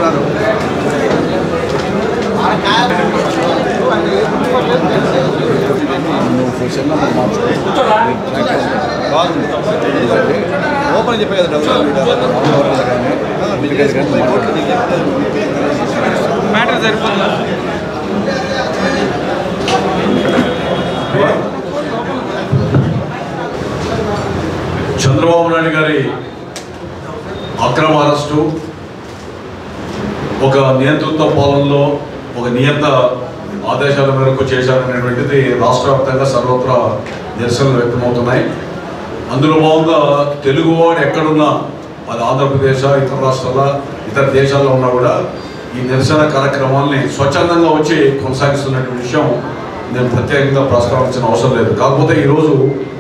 చెప్తున్నారు బాగుంది ఎందుకంటే ఓపెన్ చెప్పే కదా మ్యాటర్ సరిపోతుందా చంద్రబాబు నాయుడు గారి అక్రమ అరెస్టు ఒక నియంతృత్వ పాలనలో ఒక నియంత ఆదేశాల మేరకు చేశారనేటువంటిది రాష్ట్ర వ్యాప్తంగా సర్వత్రా నిరసనలు వ్యక్తమవుతున్నాయి అందులో భాగంగా తెలుగువాడు ఎక్కడున్నా అది ఆంధ్రప్రదేశ్ ఇతర రాష్ట్రాల ఇతర దేశాల్లో ఉన్నా కూడా ఈ నిరసన కార్యక్రమాల్ని స్వచ్ఛందంగా వచ్చి కొనసాగిస్తున్నటువంటి విషయం నేను ప్రత్యేకంగా ప్రస్తావించిన అవసరం లేదు కాకపోతే ఈరోజు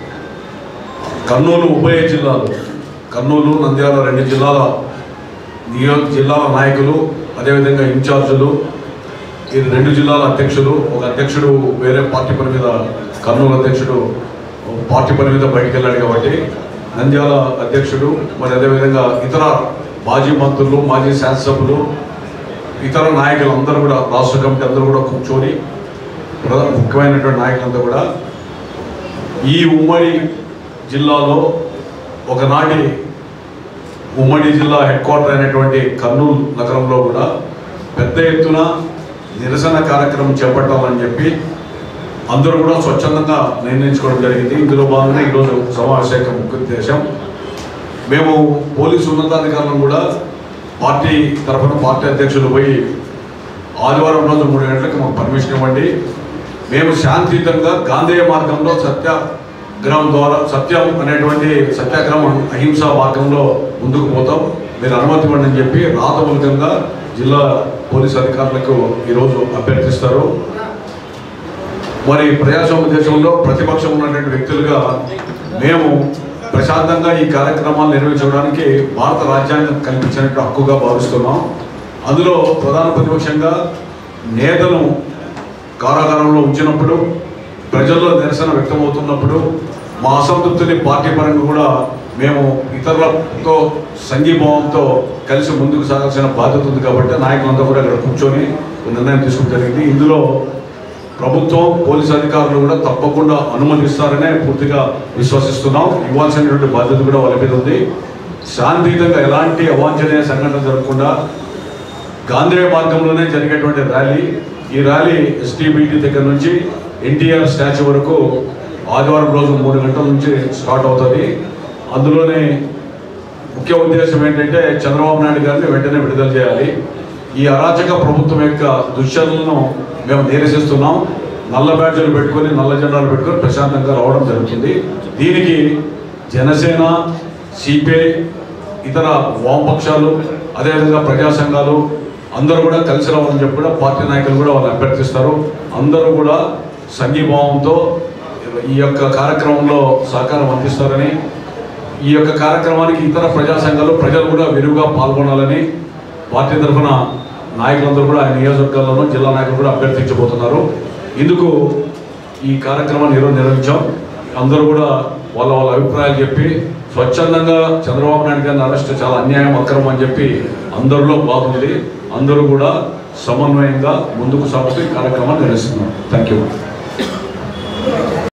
కర్నూలు ఉభయ జిల్లాలు కర్నూలు నంద్యాల రెండు జిల్లాల నియో జిల్లాల నాయకులు అదేవిధంగా ఇన్ఛార్జులు ఈ రెండు జిల్లాల అధ్యక్షులు ఒక అధ్యక్షుడు వేరే పార్టీ పని మీద కర్నూలు అధ్యక్షుడు ఒక పార్టీ పని మీద బయటికి వెళ్ళాడు కాబట్టి నంద్యాల అధ్యక్షుడు మరి అదేవిధంగా ఇతర మాజీ మంత్రులు మాజీ శాసనసభ్యులు ఇతర నాయకులు అందరూ కూడా రాష్ట్ర కమిటీ అందరూ కూడా కూర్చొని ప్రధాన ముఖ్యమైనటువంటి నాయకులంతా కూడా ఈ ఉమ్మడి జిల్లాలో ఒకనాటి ఉమ్మడి జిల్లా హెడ్ క్వార్టర్ అయినటువంటి కర్నూలు నగరంలో కూడా పెద్ద ఎత్తున నిరసన కార్యక్రమం చేపట్టాలని చెప్పి అందరూ కూడా స్వచ్ఛందంగా నిర్ణయించుకోవడం జరిగింది ఇందులో భాగంగా ఈరోజు సమావేశం యొక్క ముఖ్య ఉద్దేశం మేము పోలీసు ఉన్నతాధికారులను కూడా పార్టీ తరఫున పార్టీ అధ్యక్షులు పోయి ఆదివారం రోజు మూడు గంటలకు మాకు పర్మిషన్ ఇవ్వండి మేము శాంతియుతంగా గాంధేయ మార్గంలో సత్యాగ్రహం ద్వారా సత్యం అనేటువంటి సత్యాగ్రహం అహింసా మార్గంలో ముందుకు పోతాం మీరు అనుమతి ఇవ్వండి అని చెప్పి రాతమూలకంగా జిల్లా పోలీస్ అధికారులకు ఈరోజు అభ్యర్థిస్తారు మరి ప్రజాస్వామ్య దేశంలో ప్రతిపక్షం ఉన్నటువంటి వ్యక్తులుగా మేము ప్రశాంతంగా ఈ కార్యక్రమాలు నిర్వహించడానికి భారత రాజ్యాంగం కల్పించినట్టు హక్కుగా భావిస్తున్నాం అందులో ప్రధాన ప్రతిపక్షంగా నేతను కారాగారంలో ఉంచినప్పుడు ప్రజల్లో నిరసన వ్యక్తమవుతున్నప్పుడు మా అసంతృప్తిని పార్టీ పరంగా కూడా మేము ఇతరులతో సంఘీభావంతో కలిసి ముందుకు సాగాల్సిన బాధ్యత ఉంది కాబట్టి నాయకులంతా కూడా ఇక్కడ కూర్చొని ఒక నిర్ణయం తీసుకోవడం జరిగింది ఇందులో ప్రభుత్వం పోలీస్ అధికారులు కూడా తప్పకుండా అనుమతిస్తారనే పూర్తిగా విశ్వసిస్తున్నాం ఇవ్వాల్సినటువంటి బాధ్యత కూడా వాళ్ళ మీద ఉంది శాంతియుతంగా ఎలాంటి అవాంఛనీయ సంఘటన జరగకుండా గాంధీ మార్గంలోనే జరిగేటువంటి ర్యాలీ ఈ ర్యాలీ ఎస్టీబీటీ దగ్గర నుంచి ఎన్టీఆర్ స్టాచ్యూ వరకు ఆదివారం రోజు మూడు గంటల నుంచి స్టార్ట్ అవుతుంది అందులోనే ముఖ్య ఉద్దేశం ఏంటంటే చంద్రబాబు నాయుడు గారిని వెంటనే విడుదల చేయాలి ఈ అరాచక ప్రభుత్వం యొక్క దుశ్చర్యలను మేము నిరసిస్తున్నాం నల్ల బ్యాడ్జీలు పెట్టుకొని నల్ల జెండాలు పెట్టుకొని ప్రశాంతంగా రావడం జరుగుతుంది దీనికి జనసేన సిపిఐ ఇతర వామపక్షాలు అదేవిధంగా ప్రజా సంఘాలు అందరూ కూడా కలిసి రావాలని చెప్పి కూడా పార్టీ నాయకులు కూడా వాళ్ళు అభ్యర్థిస్తారు అందరూ కూడా సంఘీభావంతో ఈ యొక్క కార్యక్రమంలో సహకారం అందిస్తారని ఈ యొక్క కార్యక్రమానికి ఇతర ప్రజా సంఘాలు ప్రజలు కూడా విరివిగా పాల్గొనాలని పార్టీ తరఫున నాయకులందరూ కూడా ఆయన నియోజకవర్గాల్లోనూ జిల్లా నాయకులు కూడా అభ్యర్థించబోతున్నారు ఇందుకు ఈ కార్యక్రమాన్ని ఈరోజు నిర్వహించాం అందరూ కూడా వాళ్ళ వాళ్ళ అభిప్రాయాలు చెప్పి స్వచ్ఛందంగా చంద్రబాబు నాయుడు గారిని అరెస్ట్ చాలా అన్యాయం అక్రమం అని చెప్పి అందరిలో బాగుంది అందరూ కూడా సమన్వయంగా ముందుకు సాగుతూ ఈ కార్యక్రమాన్ని నిర్వహిస్తున్నారు థ్యాంక్ యూ